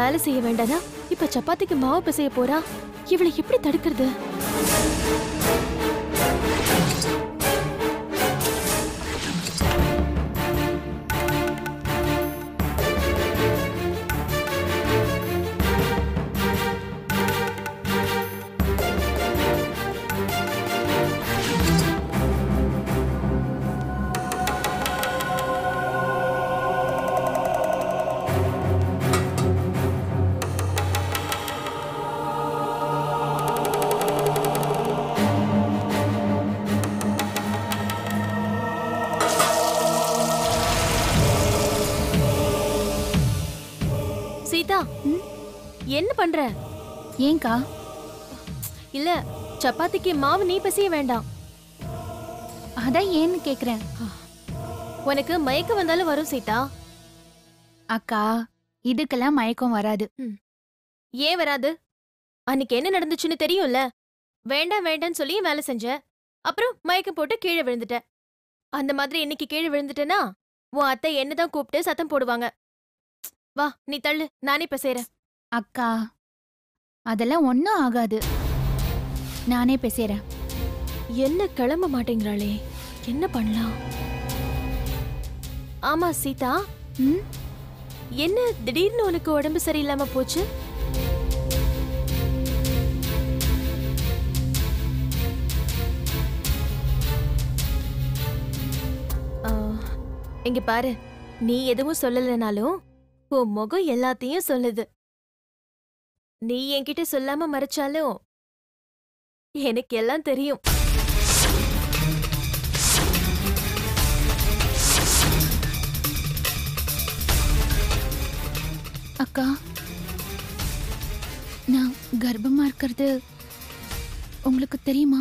வேலை செய்ய வேண்டானா இப்ப சப்பாத்திக்கு மாவு பிசைய போறா இவளை எப்படி தடுக்கிறது சீதா என்ன பண்ற ஏன்க்கா இல்ல சப்பாத்திக்கு மாவு நீ பிசைய வேண்டாம் அதான் ஏன்னு கேக்குறேன் உனக்கு மயக்கம் வந்தாலும் வரும் சீதா அக்கா இதுக்கெல்லாம் மயக்கம் வராது ஏன் வராது அன்னைக்கு என்ன நடந்துச்சுன்னு தெரியும்ல வேண்டாம் வேண்டாம்னு சொல்லி வேலை செஞ்ச அப்புறம் மயக்கம் போட்டு கீழே விழுந்துட்ட அந்த மாதிரி இன்னைக்கு கீழே விழுந்துட்டேனா உன் அத்தை என்னதான் கூப்பிட்டு சத்தம் போடுவாங்க வா நீ தள்ளு நானே இப்ப செய்றேன் அக்கா அதெல்லாம் ஒன்றும் ஆகாது நானே பேசுறேன் என்ன கிளம்ப மாட்டேங்கிறாளே என்ன பண்ணலாம் ஆமா சீதா ம் என்ன திடீர்னு உனக்கு உடம்பு சரியில்லாம போச்சு ஆ, இங்க பாரு நீ எதுவும் சொல்லலைனாலும் உன் முகம் எல்லாத்தையும் சொல்லுது நீ என்கிட்ட சொல்லாம மறைச்சாலும் எனக்கு எல்லாம் தெரியும் அக்கா நான் கர்ப்பமா இருக்கிறது உங்களுக்கு தெரியுமா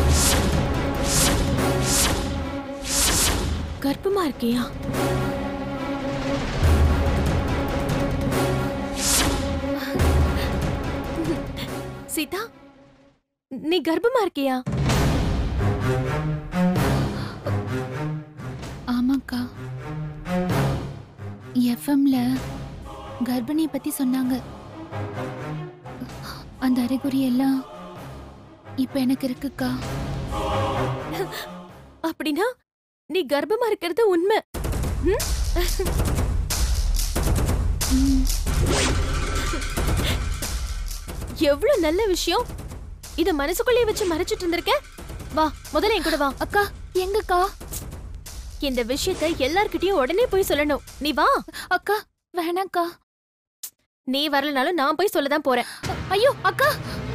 கர்ப்பமா இருக்கியா சீதா நீ கர்ப்பமா இருக்கியா ஆமாக்கா எஃப்எம்ல கர்ப்பிணியை பத்தி சொன்னாங்க அந்த அறிகுறி எல்லாம் இப்ப எனக்கு இருக்குக்கா அப்படின்னா நீ கர்ப்பமா இருக்கிறது உண்மை ம்? ம், எவ்வளவு நல்ல விஷயம் இத மனசுக்குள்ளேயே வச்சு மறைச்சிட்டு இருந்திருக்க வா முதல்ல என் கூட வா அக்கா எங்கக்கா இந்த விஷயத்த எல்லார்கிட்டயும் உடனே போய் சொல்லணும் நீ வா அக்கா வேணாக்கா நீ வரலனாலும் நான் போய் சொல்லதான் போறேன் ஐயோ அக்கா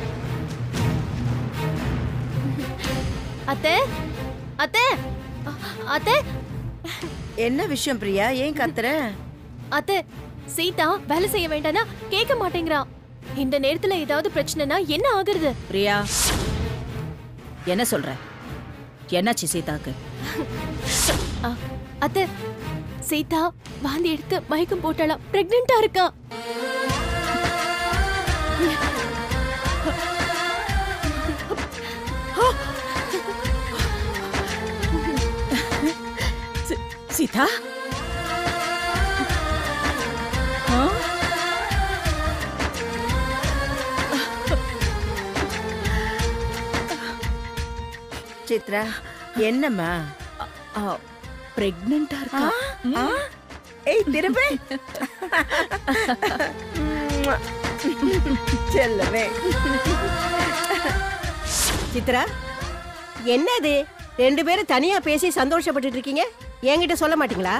அத்தை அத்தை அ- அத்தை என்ன விஷயம் பிரியா ஏன் கத்துற அத்தை சீதா வேலை செய்ய வேண்டானா கேட்க மாட்டேங்கிறா இந்த நேரத்துல ஏதாவது பிரச்சனைனா என்ன ஆகுறது பிரியா என்ன சொல்ற என்னாச்சு சீதாக்கு அ, அத்தை சீதா வாந்தி எடுத்து மயக்கம் போட்டாலாம் பிரெக்னெண்டா இருக்கா சீதா ஆ? சித்ரா என்னம்மா பிரெக்னெண்டா இருக்கா ஆ? ஏய் திரும்ப செல்லவே சித்ரா என்னது ரெண்டு பேரும் தனியா பேசி சந்தோஷப்பட்டுட்டு இருக்கீங்க என்கிட்ட சொல்ல மாட்டீங்களா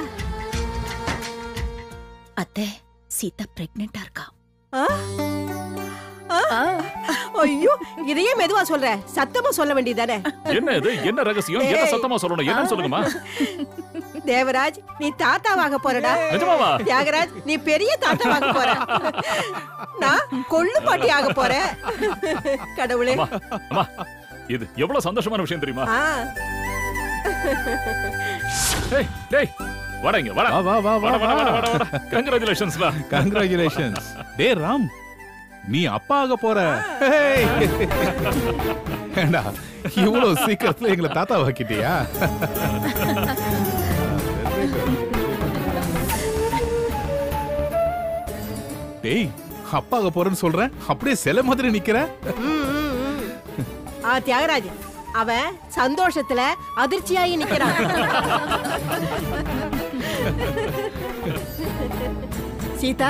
அத்தை சீதா பிரெக்னெண்டா இருக்கா ஆ? ஆ? ஐயோ இதையே மெதுவா சொல்ற சத்தமா சொல்ல வேண்டியதானே என்ன இது என்ன ரகசியம் என்ன ஏய். சத்தமா சொல்லணும் என்னன்னு சொல்லுங்கம்மா தேவராஜ் நீ தாத்தாவாக போறடா நிஜமாவா தியாகராஜ் நீ பெரிய தாத்தாவாக போற நான் கொள்ளு பாட்டி ஆக போறேன் கடவுளே அம்மா அம்மா இது எவ்வளவு சந்தோஷமான விஷயம் தெரியுமா ஆ டேய் டேய் வாடா இங்க வாடா வா வா வா வாடா வா வாடா வாடா வாடா கங்க்ராச்சுலேஷன்ஸ்டா கங்க்ராச்சுலேஷன்ஸ் டே ராம் நீ அப்பா ஆக போற ஹேய். ஏண்டா இவ்வளவு சீக்கிரத்துல எங்களை தாத்தா வாக்கிட்டியா டேய் அப்பாக போறேன்னு சொல்றேன் அப்படியே சில மாதிரி நிக்கிற ம், ம், ம். ஆ தியாகராஜ் அவன் சந்தோஷத்துல அதிர்ச்சியாகி நிக்கிறான் சீதா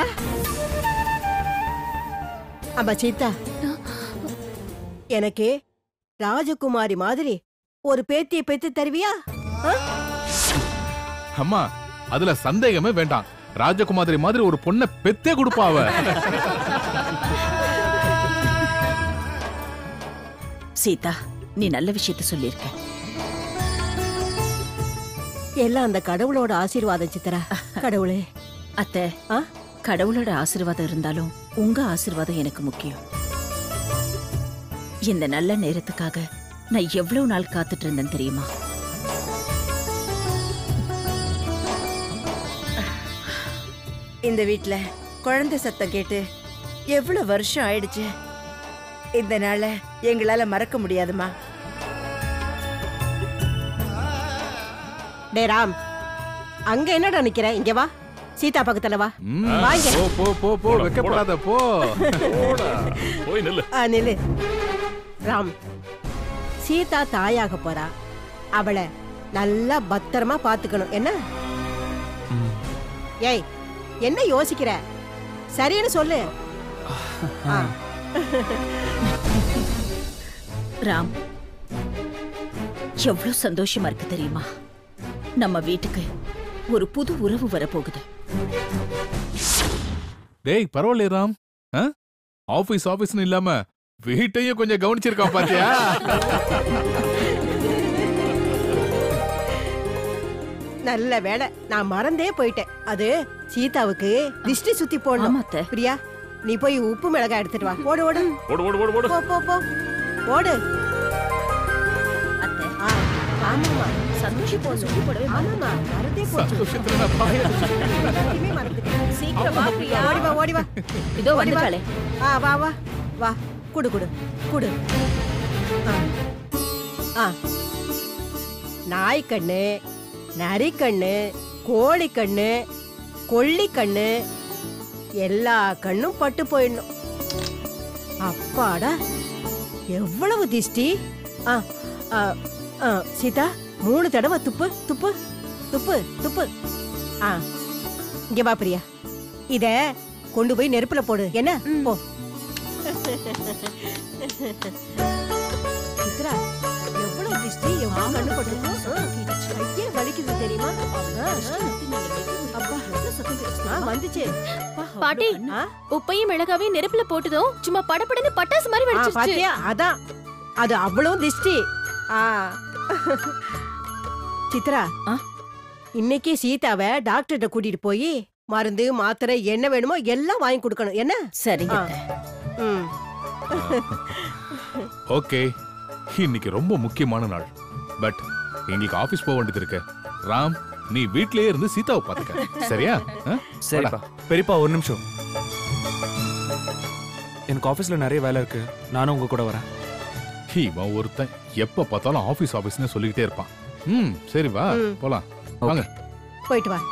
ஆமா சீதா எனக்கு ராஜகுமாரி மாதிரி ஒரு பேத்தியை பெத்து தருவியா ஆ? அம்மா அதுல சந்தேகமே வேண்டாம் ராஜகுமாரி மாதிரி ஒரு பொண்ணை பெத்தே கொடுப்பா அவ சீதா நீ நல்ல விஷயத்த சொல்லியிருக்க எல்லாம் அந்த கடவுளோட ஆசீர்வாதம் சித்ரா கடவுளே அத்தை ஆ? கடவுளோட ஆசீர்வாதம் இருந்தாலும் உங்க ஆசீர்வாதம் எனக்கு முக்கியம் இந்த நல்ல நேரத்துக்காக நான் எவ்வளவு நாள் காத்துட்டு இருந்தேன் தெரியுமா இந்த வீட்ல குழந்தை சத்தம் கேட்டு எவ்வளவு வருஷம் ஆயிடுச்சு இந்த நாளை எங்களால மறக்க முடியாதுமா டே ராம் அங்க என்னடா நிக்கிற இங்க வா சீதா பக்கத்துல வா ம், வாங்க. போ போ போ போ போடா, வைக்கப்படாத போ போடா போய் நில்லு ஆ, நில்லு ராம் சீதா தாயாக போறா அவளை நல்லா பத்திரமா பாத்துக்கணும் என்ன ஏய் என்ன யோசிக்கிற சரின்னு சொல்லு ஆ, ராம் எவ்வளவு சந்தோஷமா இருக்கு தெரியுமா நம்ம வீட்டுக்கு ஒரு புது உறவு வரப்போகுது டேய் பரவாயில்ல ராம் ஆ? ஆபீஸ் ஆபீஸ்னு இல்லாம வீட்டையும் கொஞ்சம் கவனிச்சிருக்கான் பாத்தியா நல்ல வேலை நான் மறந்தே போயிட்டேன் அது சீதாவுக்கு திஷ்டி சுத்தி போடணும் ஆமா அத்தை பிரியா நீ போய் உப்பு மிளகாய் எடுத்துட்டு வா ஓடு ஓடு ஓடு ஓடு ஓடு ஓடு போ போ போ ஓடு அத்தை ஆ, ஆமாம்மா சந்தோஷம் போ சொல்லி போடவே ஆமாம்மா மறந்தே போச்சு சந்தோஷத்துல நான் பாய எல்லாத்தையுமே மறந்துட்டேன். சீக்கிரம் வா பிரியா ஓடி வா ஓடி வா இதோ ஓடி வா. வந்துட்டாளே ஆ வா வா வா குடு குடு குடு ஆ. ஆ நாய் கண்ணு நரி கண்ணு கோழி கண்ணு கொள்ளி கண்ணு எல்லா கண்ணும் பட்டு போயிடணும் அப்பாடா எவ்வளவு திஷ்டி ஆ ஆ, ஆ, சீதா மூணு தடவை துப்பு துப்பு துப்பு துப்பு ஆ இங்க வா பிரியா இத கொண்டு போய் நெருப்புல போடு என்ன போ சித்ரா எவ்வளவு திஷ்டி எவ்வளவு கண்ணு பட்டிருக்கும் ஐயே வலிக்குது தெரியுமா ஆ, ஆ. அப்பா ஆ, வந்துச்சு பாட்டி ஆ? உப்பையும் மிளகாவையும் நெருப்புல போட்டதும் சும்மா படபடன்னு பட்டாசு மாதிரி ஆ, வெடிச்சிருச்சு பாத்தியா அதான் அது அவ்வளவு திஷ்டி ஆ சித்ரா ஆ? இன்னைக்கு சீதாவை டாக்டர்கிட்ட கூட்டிட்டு போய் மருந்து மாத்திரை என்ன வேணுமோ எல்லாம் வாங்கி கொடுக்கணும் என்ன சரிங்க ஆ. அத்தை. ம் ஓகே இன்னைக்கு ரொம்ப முக்கியமான நாள் பட் எங்களுக்கு ஆபீஸ் போக வேண்டியது இருக்கு ராம் நீ வீட்லயே இருந்து சீதாவை பாத்துக்க சரியா ஆ? சரிப்பா பெரியப்பா ஒரு நிமிஷம் எனக்கு ஆஃபீஸில் நிறைய வேலை இருக்கு நானும் உங்க கூட வரேன் இவன் ஒருத்தன் எப்ப பார்த்தாலும் ஆபீஸ் ஆபீஸ்னு சொல்லிக்கிட்டே இருப்பான் ம் சரி வா ம். போலாம் வாங்க போயிட்டு வா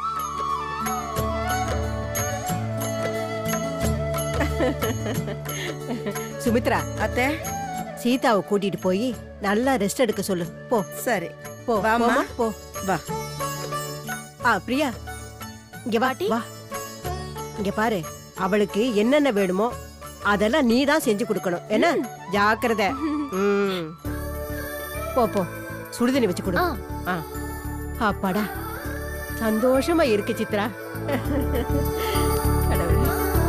சுமித்ரா அத்தை சீதாவை கூட்டிட்டு போய் நல்லா ரெஸ்ட் எடுக்க சொல்லு போ சரி போ வாம்மா. போம்மா, போ வா ஆ பிரியா இங்க வா பாட்டி. வா இங்க பாரு அவளுக்கு என்னென்ன வேணுமோ அதெல்லாம் நீ தான் செஞ்சு கொடுக்கணும் என்ன ஜாக்கிரதை ம். போ போ சுடுதண்ணி வச்சு கொடு ஆ. ஆ. அப்பாடா சந்தோஷமா இருக்கு சித்ரா கடவுளே.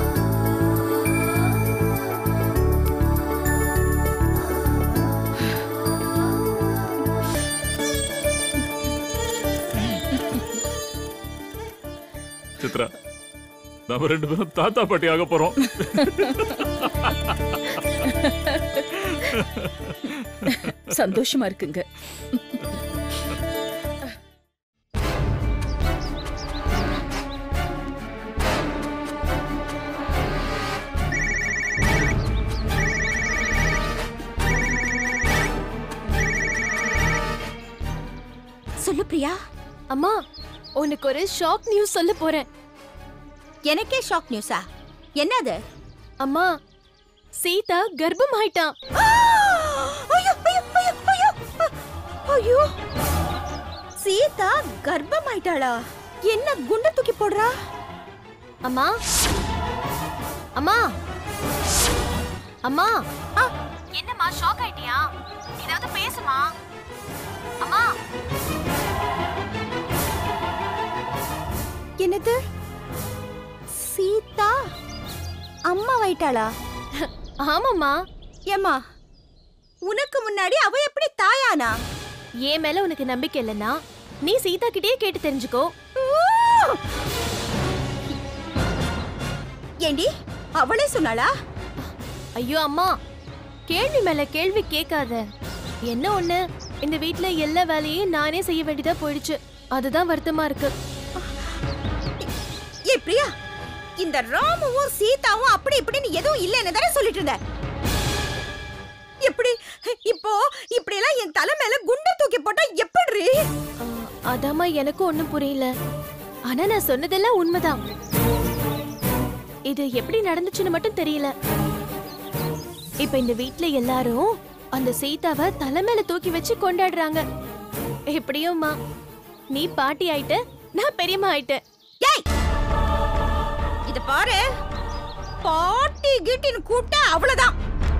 சித்ரா நம்ம ரெண்டு பேரும் தாத்தா பாட்டி ஆக போறோம் சந்தோஷமா இருக்குங்க சொல்லு பிரியா அம்மா உனக்கு ஒரு ஷாக் நியூஸ் சொல்ல போறேன் எனக்கே ஷாக் நியூஸா என்னது அம்மா சீதா கர்ப்பம் ஆயிட்டான் ஐயோ ஐயோ ஐயோ ஐயோ ஐயோ சீதா கர்ப்பம் ஆயிட்டாளா என்ன குண்ட தூக்கி போடுறா அம்மா அம்மா அம்மா ஆ, என்னம்மா ஷாக் ஆயிட்டியா ஏதாவது பேசுமா அம்மா என்னது சீதா அம்மா ஆயிட்டாளா ஆமாம்மா ஏம்மா உனக்கு முன்னாடி அவ எப்படி தாயானா என் மேல உனக்கு நம்பிக்கை இல்லைன்னா நீ சீதா கிட்டயே கேட்டு தெரிஞ்சுக்கோ ஏண்டி அவளே சொன்னாளா ஐயோ அம்மா கேள்வி மேல கேள்வி கேட்காத என்ன ஒண்ணு இந்த வீட்ல எல்லா வேலையும் நானே செய்ய வேண்டியதா போயிடுச்சு அதுதான் வருத்தமா இருக்கு ஏ பிரியா இந்த ராமுவும் சீதாவும் அப்படி இப்படின்னு எதுவும் இல்லைன்னு தானே சொல்லிட்டு இருந்த எப்படி இப்போ இப்படி எல்லாம் என் தலை மேல குண்ட தூக்கி போட்டா எப்படி ஆ, அதாம்மா எனக்கும் ஒண்ணும் புரியல ஆனா நான் சொன்னதெல்லாம் உண்மைதான் இது எப்படி நடந்துச்சுன்னு மட்டும் தெரியல இப்ப இந்த வீட்ல எல்லாரும் அந்த சீதாவை தலை மேல தூக்கி வச்சு கொண்டாடுறாங்க எப்படியோம்மா நீ பாட்டி ஆயிட்ட நான் பெரியம்மா ஆயிட்டேன் ஏய் இத பாரு பாட்டி கீட்டின்னு கூப்பிட்டா அவ்வளவுதான்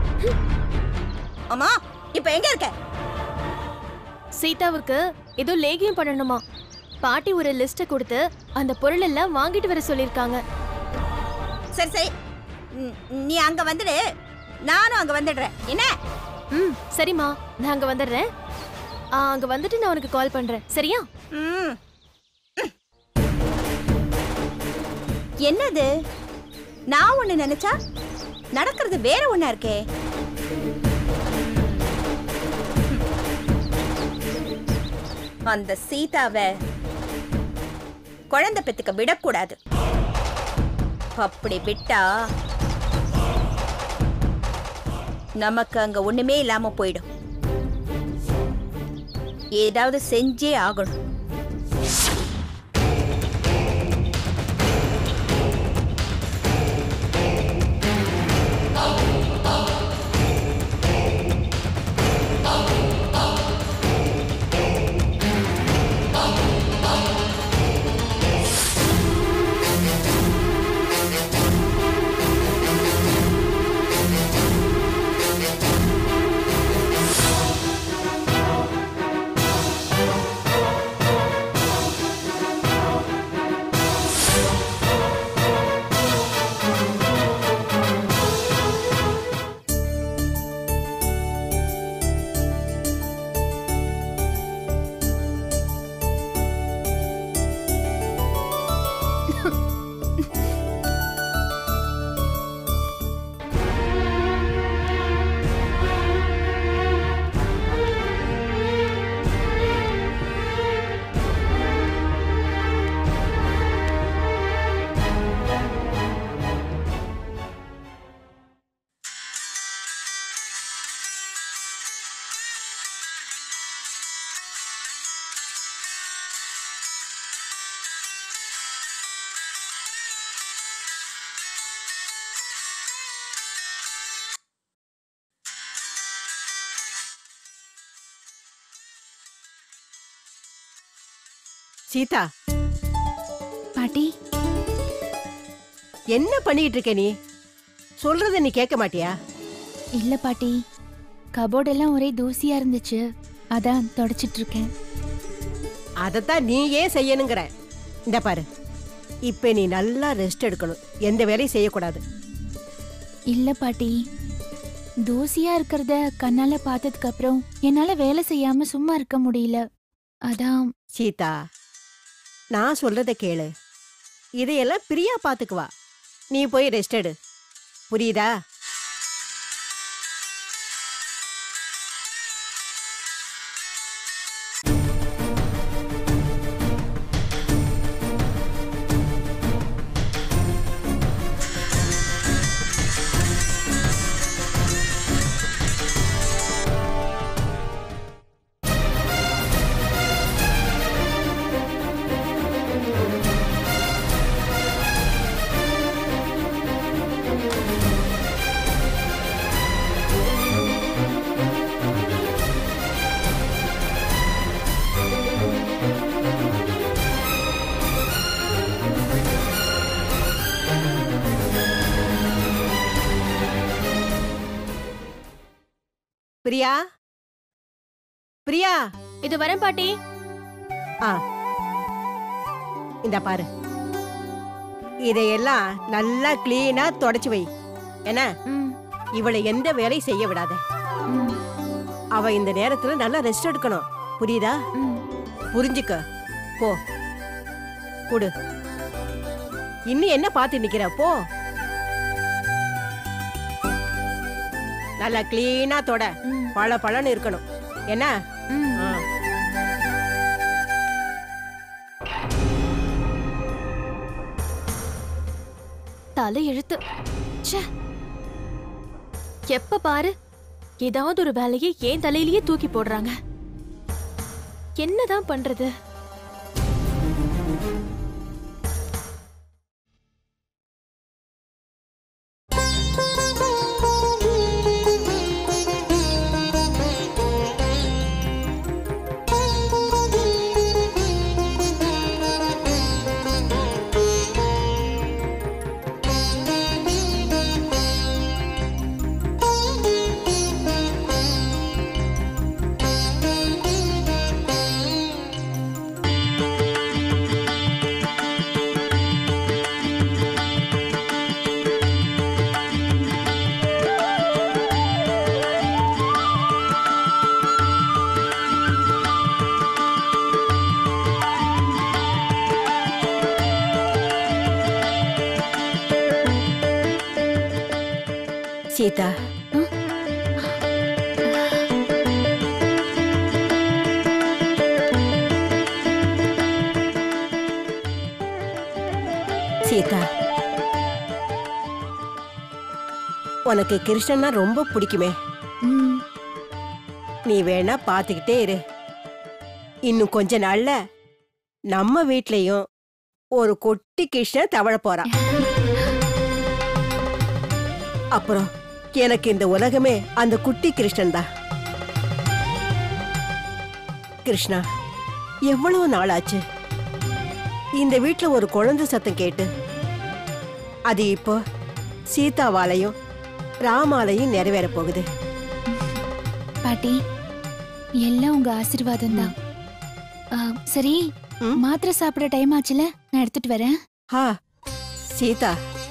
அம்மா இப்ப எங்க இருக்க சீதாவுக்கு ஏதோ லேகியம் பண்ணணுமா பாட்டி ஒரு லிஸ்ட கொடுத்து அந்த பொருள் எல்லாம் வாங்கிட்டு வர சொல்லிருக்காங்க சரி சரி ம், நீ அங்க வந்துடு நானும் அங்க வந்துடுறேன் என்ன ம் சரிம்மா நான் அங்க வந்துடுறேன் ஆ, அங்க வந்துட்டு நான் உனக்கு கால் பண்றேன் சரியா ம். என்னது நான் ஒண்ணு நினைச்சா நடக்கிறது வேற ஒண்ணா இருக்கே அந்த சீதாவை குழந்தை பெத்துக்க விடக்கூடாது அப்படி விட்டா நமக்கு அங்க ஒண்ணுமே இல்லாம போயிடும் ஏதாவது செஞ்சே ஆகணும் சீதா பாட்டி என்ன பண்ணிட்டு இருக்க நீ சொல்றத நீ கேட்க மாட்டியா இல்ல பாட்டி கபோர்டெல்லாம் ஒரே தூசியா இருந்துச்சு அதான் தொடச்சிட்டு இருக்கேன் அதைத்தான் நீ ஏன் செய்யணுங்கிற இந்த பாரு இப்ப நீ நல்லா ரெஸ்ட் எடுக்கணும் எந்த வேலையும் செய்யக்கூடாது இல்ல பாட்டி தூசியா இருக்கிறத கண்ணால பார்த்ததுக்கு அப்புறம் என்னால வேலை செய்யாம சும்மா இருக்க முடியல அதான் சீதா நான் சொல்றத கேளு இதையெல்லாம் பிரியா பாத்துக்குவா நீ போய் ரெஸ்ட் எடு புரியுதா பிரியா பிரியா இது வரேன் பாட்டி இந்த பாரு இதையெல்லாம் நல்லா கிளீனா தொடச்சு வை என்ன ம், இவளை எந்த வேலையும் செய்ய விடாத ம், அவ இந்த நேரத்துல நல்லா ரெஸ்ட் எடுக்கணும் புரியுதா ம். புரிஞ்சுக்க போ குடு இன்னும் என்ன பார்த்து நிக்கிற போ நல்லா கிளீனா தொட ம், பழ பழன்னு இருக்கணும் என்ன ம். ஆ. தலை எழுத்து ச்சே எப்ப பாரு ஏதாவது ஒரு வேலையை ஏன் தலையிலேயே தூக்கி போடுறாங்க என்னதான் பண்றது சீதா சீதா உனக்கு கிருஷ்ணன்னா ரொம்ப பிடிக்குமே ம், நீ வேணா பாத்துக்கிட்டே இரு இன்னும் கொஞ்ச நாள்ல நம்ம வீட்லயும் ஒரு கொட்டி கிருஷ்ணன் தவழ போறான் அப்புறம் எனக்கு இந்த உலகமே அந்த குட்டி கிருஷ்ணன் தான் கிருஷ்ணா எவ்வளவு நாள் ஆச்சு இந்த வீட்ல ஒரு குழந்தை சத்தம் கேட்டு அது இப்போ சீதாவாலையும் ராமாலையும் நிறைவேற போகுது பாட்டி எல்லாம் உங்க ஆசீர்வாதம் தான் சரி ம்? மாத்திரை சாப்பிட டைம் ஆச்சுல நான் எடுத்துட்டு வரேன் ஹா சீதா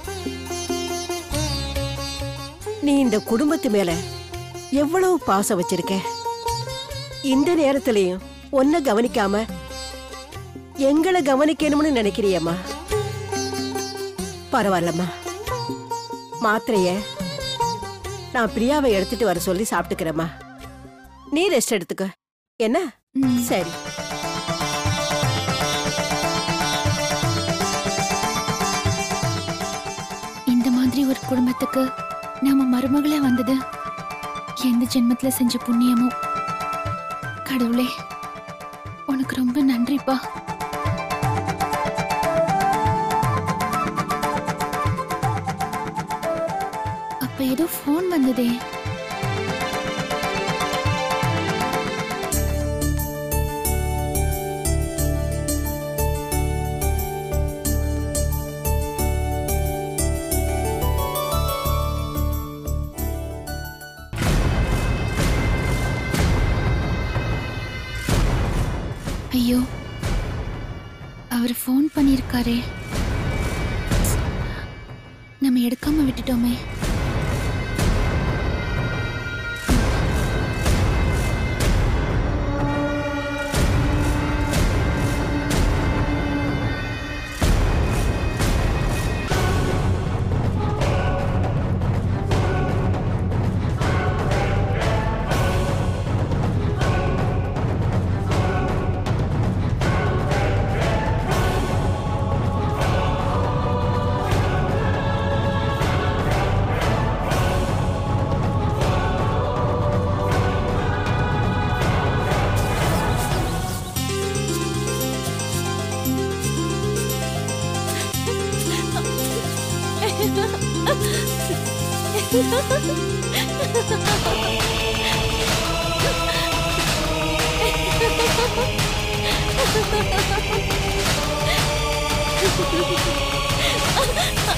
நீ இந்த குடும்பத்து மேல எவ்வளவு பாசம் வச்சிருக்க இந்த நேரத்திலையும் ஒன்ன கவனிக்காம எங்களை கவனிக்கணும்னு நினைக்கிறியம்மா பரவாயில்லம்மா மாத்திரைய நான் பிரியாவை எடுத்துட்டு வர சொல்லி சாப்பிட்டுக்கிறேம்மா நீ ரெஸ்ட் எடுத்துக்க என்ன ம். சரி இந்த மாதிரி ஒரு குடும்பத்துக்கு நாம மருமகளா வந்தது எந்த ஜென்மத்துல செஞ்ச புண்ணியமோ கடவுளே உனக்கு ரொம்ப நன்றிப்பா அப்ப ஏதோ ஃபோன் வந்ததே ஐயோ அவர் ஃபோன் பண்ணியிருக்காரே நம்ம எடுக்காம விட்டுட்டோமே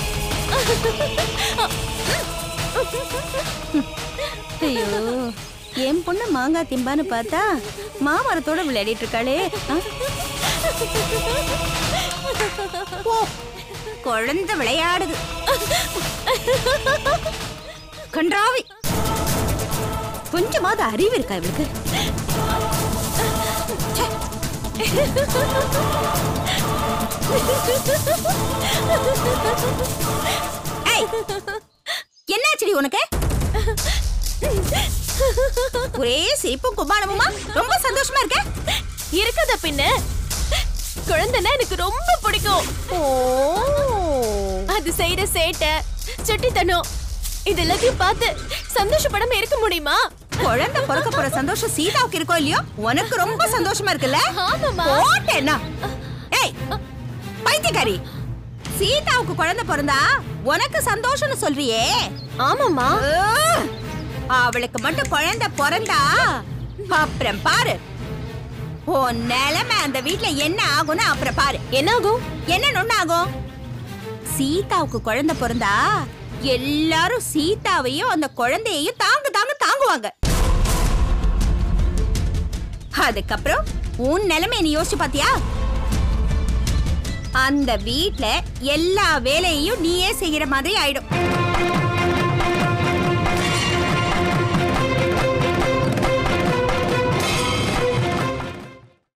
ஐயோ என் பொண்ணு மாங்காய் திம்பான்னு பார்த்தா மாமரத்தோட விளையாடிட்டு இருக்காளே ஆ? ஓ, குழந்தை விளையாடுது கன்றாவி கொஞ்சமாவது அறிவு இருக்கா இவளுக்கு ச்சே. ஏய், என்னாச்சுடி உனக்கு ஒரே சிரிப்பும் கும்பானமுமா ரொம்ப சந்தோஷமா இருக்க இருக்கத பின்ன குழந்தைன்னா எனக்கு ரொம்ப பிடிக்கும் ஓ அது செய்யற சேட்டை சுட்டித்தனம் இது எல்லாத்தையும் பார்த்து சந்தோஷப்படாம இருக்க முடியுமா குழந்தை பிறக்க போற சந்தோஷம் சீதாவுக்கு இருக்கோ இல்லையோ உனக்கு ரொம்ப சந்தோஷமா இருக்குல்ல ஆமாம்மா. போட்டேன்னா ஏய் பைத்தியக்காரி சீதாவுக்கு குழந்தை பிறந்தா உனக்கு சந்தோஷம்னு சொல்றியே ஆமாம்மா ஆ! அவளுக்கு மட்டும் குழந்தை பிறந்தா அப்புறம் பாரு உன் நிலைமை அந்த வீட்ல என்ன ஆகும்னு அப்புறம் பாரு என்னாகும் என்ன நொண்ணு ஆகும் சீதாவுக்கு குழந்தை பிறந்தா எல்லாரும் சீதாவையும் அந்த குழந்தையையும் தாங்க தாங்க தாங்குவாங்க அதுக்கப்புறம் உன் நிலைமை நீ யோசிச்சு பாத்தியா அந்த வீட்ல எல்லா வேலையையும் நீயே செய்யற மாதிரி ஆயிடும்